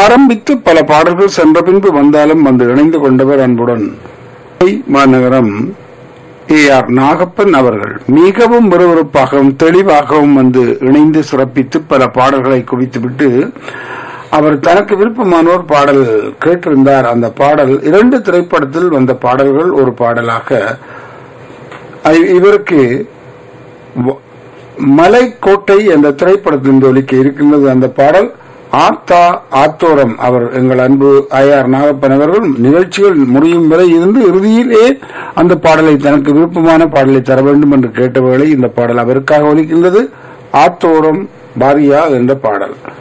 ஆரம்பித்து பல பாடல்கள் சென்ற பின்பு வந்தாலும் வந்து இணைந்து கொண்டவர் அன்புடன் மாநகரம் ஏ ஆர் நாகப்பன் அவர்கள் மிகவும் விறுவிறுப்பாகவும் தெளிவாகவும் வந்து இணைந்து சிறப்பித்து பல பாடல்களை குவித்துவிட்டு அவர் தனக்கு விருப்பமானோர் பாடல் கேட்டிருந்தார் அந்த பாடல் இரண்டு திரைப்படத்தில் வந்த பாடல்கள் ஒரு பாடலாக ஐ- இவருக்கு வ- மலைக்கோட்டை என்ற திரைப்படத்தின் ஒலிக்க இருக்கின்றது அந்த பாடல் ஆத்தா ஆத்தோரம் அவர் எங்கள் அன்பு ஐஆர் நாகப்பன் அவர்கள் நிகழ்ச்சிகள் முடியும் வரை இருந்து இறுதியிலே அந்த பாடலை தனக்கு விருப்பமான பாடலை தர வேண்டும் என்று கேட்ட வேளை இந்த பாடல் அவருக்காக ஒலிக்கின்றது ஆத்தோரம் பாரியா என்ற பாடல்